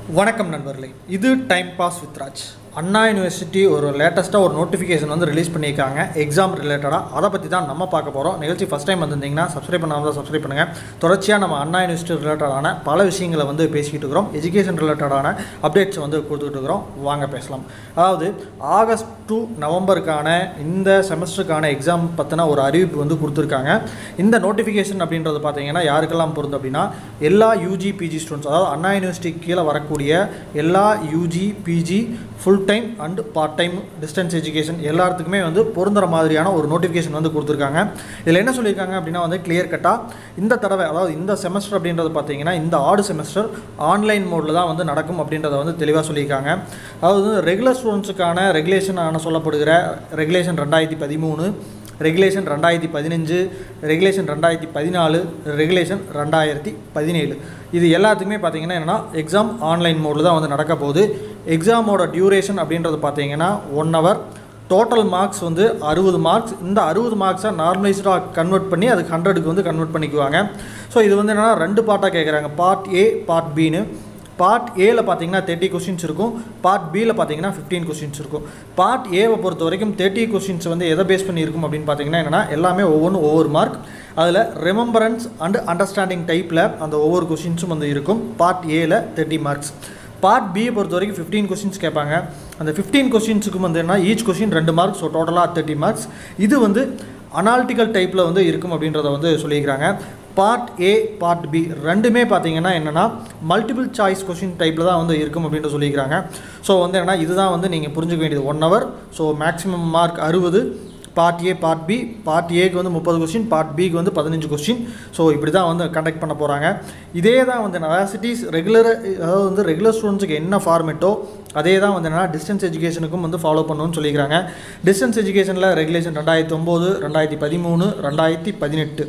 வணக்கம் நண்பர்களே இது time pass with Raj Anna university ஒரு லேட்டஸ்ட்டாக ஒரு நோட்டிஃபிகேஷன் வந்து ரிலீஸ் பண்ணியிருக்காங்க எக்ஸாம் ரிலேட்டடாக அதை பற்றி தான் நம்ம பார்க்க போகிறோம் நிகழ்ச்சி ஃபஸ்ட் டைம் வந்திருந்தீங்கன்னா சப்ஸ்கிரைப் பண்ணாமல் தான் சப்ஸ்கிரைப் பண்ணுங்கள் தொடர்ச்சியாக நம்ம அண்ணா யூனிவர்சிட்டி ரிலேட்டடான பல விஷயங்களை வந்து பேசிக்கிட்டு இருக்கிறோம் எஜுகேஷன் ரிலேட்டடான அப்டேட்ஸ் வந்து கொடுத்துட்டு இருக்கிறோம் வாங்க பேசலாம் அதாவது ஆகஸ்ட் டு நவம்பருக்கான இந்த செமஸ்டருக்கான எக்ஸாம் பற்றின ஒரு அறிவிப்பு வந்து கொடுத்துருக்காங்க இந்த நோட்டிஃபிகேஷன் அப்படின்றது பார்த்தீங்கன்னா யாருக்கெல்லாம் பொருந்தும் அப்படின்னா எல்லா யூஜி பிஜி ஸ்டூடெண்ட்ஸ் அதாவது அண்ணா யூனிவர்சிட்டி கீழே வரக்கூடிய எல்லா UG PG full time and part time distance education எல்லாத்துக்குமே வந்து பொருந்துற மாதிரியான ஒரு நோட்டிஃபிகேஷன் வந்து கொடுத்துருக்காங்க இதில் என்ன சொல்லியிருக்காங்க அப்படின்னா வந்து கிளியர் கட்டாக இந்த தடவை அதாவது இந்த செமஸ்டர் அப்படின்றது பார்த்தீங்கன்னா இந்த ஆடு செமஸ்டர் ஆன்லைன் மோடில் தான் வந்து நடக்கும் அப்படின்றத வந்து தெளிவாக சொல்லியிருக்காங்க அதாவது ரெகுலர் ஸ்டூடெண்ட்ஸுக்கான ரெகுலேஷன் ஆன சொல்லப்படுகிற ரெகுலேஷன் ரெண்டாயிரத்தி பதிமூணு ரெகுலேஷன் ரெண்டாயிரத்தி பதினஞ்சு ரெகுலேஷன் ரெண்டாயிரத்தி பதினாலு ரெகுலேஷன் ரெண்டாயிரத்தி பதினேழு இது எல்லாத்துக்குமே பார்த்தீங்கன்னா என்னென்னா எக்ஸாம் ஆன்லைன் மோடில் தான் வந்து நடக்க போகுது எக்ஸாமோட டியூரேஷன் அப்படின்றது பார்த்தீங்கன்னா ஒன் ஹவர் டோட்டல் மார்க்ஸ் வந்து அறுபது மார்க்ஸ் இந்த அறுபது மார்க்ஸை நார்மலைஸ்டாக கன்வெர்ட் பண்ணி அதுக்கு ஹண்ட்ரடுக்கு வந்து கன்வெர்ட் பண்ணிக்குவாங்க ஸோ இது வந்து என்னென்னா ரெண்டு பார்ட்டாக கேட்குறாங்க பார்ட் ஏ பார்ட் பின்னு பார்ட் ஏல பார்த்தீங்கன்னா தேர்ட்டி கொஸ்டின்ஸ் இருக்கும் பார்ட் பியில் பார்த்தீங்கன்னா ஃபிஃப்டீன் கொஸ்டின்ஸ் இருக்கும் பார்ட் ஏவை பொறுத்த வரைக்கும் தேர்ட்டி கொஸ்டின்ஸ் வந்து எதை பேஸ் பண்ணி இருக்கும் அப்படின்னு பார்த்தீங்கன்னா என்னென்னா எல்லாமே ஒவ்வொன்றும் ஒவ்வொரு மார்க் அதில் ரிமெம்பரன்ஸ் அண்ட் அண்டர்ஸ்டாண்டிங் டைப்பில் அந்த ஒவ்வொரு கொஸ்டின்ஸும் வந்து இருக்கும் பார்ட் ஏல தேர்ட்டி மார்க்ஸ் பார்ட் பியை பொறுத்த வரைக்கும் ஃபிஃப்டீன் கொஸ்டின்ஸ் கேட்பாங்க அந்த ஃபிஃப்டீன் கொஸ்டின்ஸுக்கு வந்து என்ன ஈச் கொஸ்டின் ரெண்டு மார்க்ஸ் ஸோ டோட்டலாக தேர்ட்டி மார்க்ஸ் இது வந்து அனாலிட்டிக்கல் டைப்பில் வந்து இருக்கும் அப்படின்றத வந்து சொல்லியிருக்கிறாங்க பார்ட் ஏ பார்ட் பி ரெண்டுமே பார்த்தீங்கன்னா என்னென்னா மல்டிபிள் சாய்ஸ் கொஷின் டைப்பில் தான் வந்து இருக்கும் அப்படின்ட்டு சொல்லியிருக்கிறாங்க ஸோ வந்து என்னென்னா இதுதான் வந்து நீங்கள் புரிஞ்சுக்க வேண்டியது one hour so maximum mark அறுபது part A part B part ஏக்கு வந்து முப்பது கொஸ்டின் பார்ட் பிக்கு வந்து பதினஞ்சு கொஸ்டின் ஸோ இப்படி தான் வந்து கண்டக்ட் பண்ண போகிறாங்க இதே தான் வந்து நவாசிட்டிஸ் ரெகுலர் அதாவது வந்து ரெகுலர் ஸ்டூடெண்ட்ஸுக்கு என்ன ஃபார்மேட்டோ அதே தான் வந்து என்னென்னா டிஸ்டன்ஸ் எஜுகேஷனுக்கும் வந்து ஃபாலோ பண்ணணும்னு சொல்லிக்கிறாங்க டிஸ்டன்ஸ் எஜுகேஷனில் ரெகுலேஷன் ரெண்டாயிரத்தி ஒம்பது ரெண்டாயிரத்தி பதிமூணு ரெண்டாயிரத்தி பதினெட்டு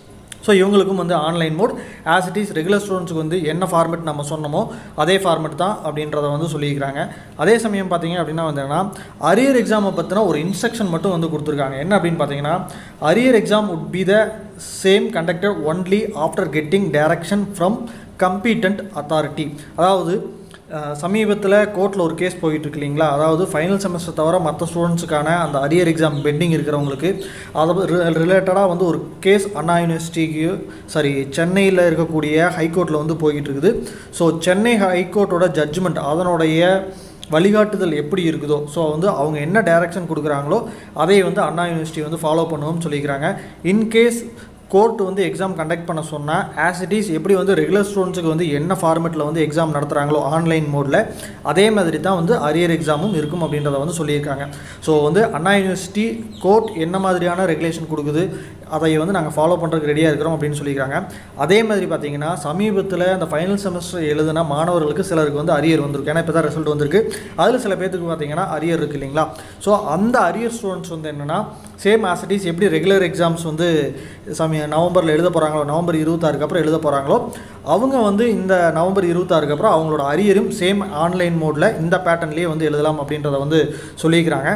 ஸோ இவங்களுக்கும் வந்து online mode as it is regular ஸ்டூடெண்ட்ஸுக்கு வந்து என்ன ஃபார்மெட் நம்ம சொன்னோமோ அதே ஃபார்மெட் தான் அப்படின்றத வந்து சொல்லியிருக்கிறாங்க அதே சமயம் பார்த்தீங்க அப்படின்னா வந்தீங்கன்னா அரியர் எக்ஸாமை பற்றின ஒரு இன்ஸ்ட்ரக்ஷன் மட்டும் வந்து கொடுத்துருக்காங்க என்ன அப்படின்னு பார்த்தீங்கன்னா arrear exam would be the same conducted only after getting direction from competent authority அதாவது சமீபத்தில் கோர்ட்டில் ஒரு கேஸ் போயிட்டு இருக்கு இல்லைங்களா அதாவது ஃபைனல் செமஸ்டர் தவிர மற்ற ஸ்டூடெண்ட்ஸுக்கான அந்த அரியர் எக்ஸாம் பெண்டிங் இருக்கிறவங்களுக்கு அதை ரிலேட்டடாக வந்து ஒரு கேஸ் அண்ணா யூனிவர்சிட்டிக்கு சாரி சென்னையில் இருக்கக்கூடிய ஹைகோர்ட்டில் வந்து போய்கிட்டு இருக்குது ஸோ சென்னை ஹைகோர்ட்டோட ஜட்ஜ்மெண்ட் அதனுடைய வழிகாட்டுதல் எப்படி இருக்குதோ ஸோ வந்து அவங்க என்ன டைரக்ஷன் கொடுக்குறாங்களோ அதை வந்து அண்ணா யூனிவர்சிட்டி வந்து ஃபாலோ பண்ணணும்னு சொல்லிக்கிறாங்க இன்கேஸ் கோர்ட் வந்து எக்ஸாம் கண்டக்ட் பண்ண சொன்னால் ஆஸ் இட் இஸ் எப்படி வந்து ரெகுலர் ஸ்டூடெண்ட்ஸுக்கு வந்து என்ன ஃபார்மெட்டில் வந்து எக்ஸாம் நடத்துகிறாங்களோ ஆன்லைன் மோடில் அதே மாதிரி தான் வந்து அரியர் எக்ஸாமும் இருக்கும் அப்படின்றத வந்து சொல்லியிருக்காங்க ஸோ வந்து அண்ணா யூனிவர்சிட்டி கோர்ட் என்ன மாதிரியான ரெகுலேஷன் கொடுக்குது அதை வந்து நாங்கள் ஃபாலோ பண்ணுறதுக்கு ரெடியாக இருக்கிறோம் அப்படின்னு சொல்லியிருக்காங்க அதே மாதிரி பார்த்தீங்கன்னா சமீபத்தில் அந்த ஃபைனல் செமஸ்டர் எழுதுன மாணவர்களுக்கு சிலருக்கு வந்து அரியர் வந்திருக்கு ஏன்னா இப்போ தான் ரிசல்ட் வந்திருக்கு அதில் சில பேர்த்துக்கு பார்த்தீங்கன்னா அரியர் இருக்குது இல்லைங்களா ஸோ அந்த அரியர் ஸ்டூடெண்ட்ஸ் வந்து என்னென்னா சேம் ஆஸ் இட் இஸ் எப்படி ரெகுலர் எக்ஸாம்ஸ் வந்து சமீ நவம்பரில் எழுத போகிறாங்களோ நவம்பர் இருபத்தாறுக்கு அப்புறம் எழுத போகிறாங்களோ அவங்க வந்து இந்த நவம்பர் இருபத்தாறுக்கு அப்புறம் அவங்களோட அரியரும் சேம் ஆன்லைன் மோடில் இந்த பேட்டர்ன்லேயே வந்து எழுதலாம் அப்படின்றத வந்து சொல்லியிருக்கிறாங்க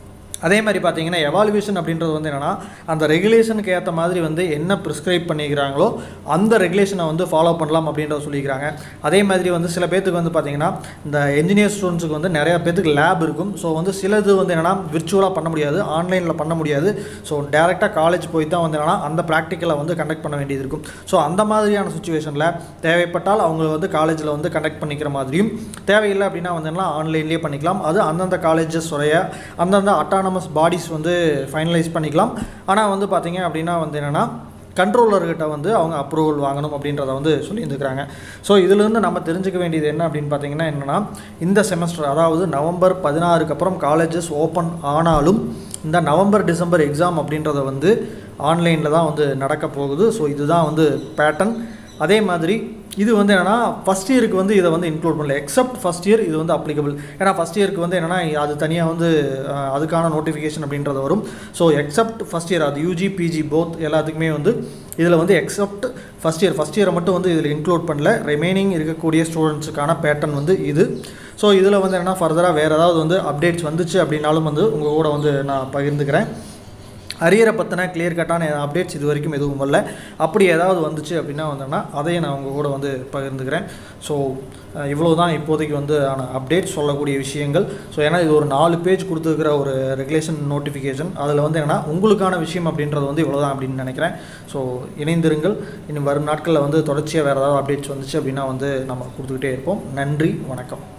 அதே மாதிரி பார்த்தீங்கன்னா எவாலுவேஷன் அப்படின்றது வந்து என்னென்னா அந்த ரெகுலேஷனுக்கு ஏற்ற மாதிரி வந்து என்ன ப்ரிஸ்கிரைப் பண்ணிக்கிறாங்களோ அந்த ரெகுலேஷனை வந்து ஃபாலோ பண்ணலாம் அப்படின்றத சொல்லிக்கிறாங்க அதே மாதிரி வந்து சில பேர்த்துக்கு வந்து பார்த்திங்கன்னா இந்த என்ஜினியர் ஸ்டூடெண்ட்ஸுக்கு வந்து நிறையா பேர்த்துக்கு லேப் இருக்கும் ஸோ வந்து சிலது வந்து என்னென்னா விர்ச்சுவலாக பண்ண முடியாது ஆன்லைனில் பண்ண முடியாது ஸோ டேரெக்டாக காலேஜ் போய் தான் வந்து என்னென்னா அந்த ப்ராக்டிக்கலை வந்து கண்டக்ட் பண்ண வேண்டியது இருக்கும் ஸோ அந்த மாதிரியான சுச்சுவேஷனில் தேவைப்பட்டால் அவங்க வந்து காலேஜில் வந்து கண்டக்ட் பண்ணிக்கிற மாதிரியும் தேவையில்லை அப்படின்னா வந்து என்னன்னா ஆன்லைன்லேயே பண்ணிக்கலாம் அது அந்தந்த காலேஜஸ் உடைய அந்தந்த அட்டான அட்டானமஸ் பாடிஸ் வந்து ஃபைனலைஸ் பண்ணிக்கலாம் ஆனால் வந்து பார்த்திங்க அப்படின்னா வந்து என்னென்னா கண்ட்ரோலர்கிட்ட வந்து அவங்க அப்ரூவல் வாங்கணும் அப்படின்றத வந்து சொல்லியிருந்துக்கிறாங்க ஸோ இதிலேருந்து நம்ம தெரிஞ்சுக்க வேண்டியது என்ன அப்படின்னு பார்த்தீங்கன்னா என்னென்னா இந்த செமஸ்டர் அதாவது நவம்பர் பதினாறுக்கு அப்புறம் காலேஜஸ் ஓப்பன் ஆனாலும் இந்த நவம்பர் டிசம்பர் எக்ஸாம் அப்படின்றத வந்து ஆன்லைனில் தான் வந்து நடக்க போகுது ஸோ இதுதான் வந்து பேட்டர்ன் அதே மாதிரி இது வந்து என்னென்னா ஃபஸ்ட் இயருக்கு வந்து இதை வந்து இன்க்ளூட் பண்ணல எக்ஸப்ட் ஃபஸ்ட் இயர் இது வந்து அப்ளிகபிள் ஏன்னா ஃபஸ்ட் இயருக்கு வந்து என்னென்னா அது தனியாக வந்து அதுக்கான நோட்டிஃபிகேஷன் அப்படின்றது வரும் ஸோ எக்ஸப்ட் ஃபஸ்ட் இயர் அது யூஜி பிஜி போத் எல்லாத்துக்குமே வந்து இதில் வந்து எக்ஸப்ட் ஃபஸ்ட் இயர் ஃபஸ்ட் இயரை மட்டும் வந்து இதில் இன்க்ளூட் பண்ணல ரிமைனிங் இருக்கக்கூடிய ஸ்டூடெண்ட்ஸுக்கான பேட்டர்ன் வந்து இது ஸோ இதில் வந்து என்னென்னா ஃபர்தராக வேறு ஏதாவது வந்து அப்டேட்ஸ் வந்துச்சு அப்படின்னாலும் வந்து உங்கள் கூட வந்து நான் பகிர்ந்துக்கிறேன் அரியரை பற்றின கிளியர் கட்டான அப்டேட்ஸ் இது வரைக்கும் எதுவும் வரல அப்படி ஏதாவது வந்துச்சு அப்படின்னா வந்தோன்னா அதையும் நான் உங்கள் கூட வந்து பகிர்ந்துக்கிறேன் ஸோ இவ்வளோ தான் இப்போதைக்கு வந்து ஆன அப்டேட் சொல்லக்கூடிய விஷயங்கள் ஸோ ஏன்னா இது ஒரு நாலு பேஜ் கொடுத்துருக்கிற ஒரு ரெகுலேஷன் நோட்டிஃபிகேஷன் அதில் வந்து என்னென்னா உங்களுக்கான விஷயம் அப்படின்றது வந்து இவ்வளோ தான் அப்படின்னு நினைக்கிறேன் ஸோ இணைந்திருங்கள் இன்னும் வரும் நாட்களில் வந்து தொடர்ச்சியாக வேறு ஏதாவது அப்டேட்ஸ் வந்துச்சு அப்படின்னா வந்து நம்ம கொடுத்துக்கிட்டே இருப்போம் நன்றி வணக்கம்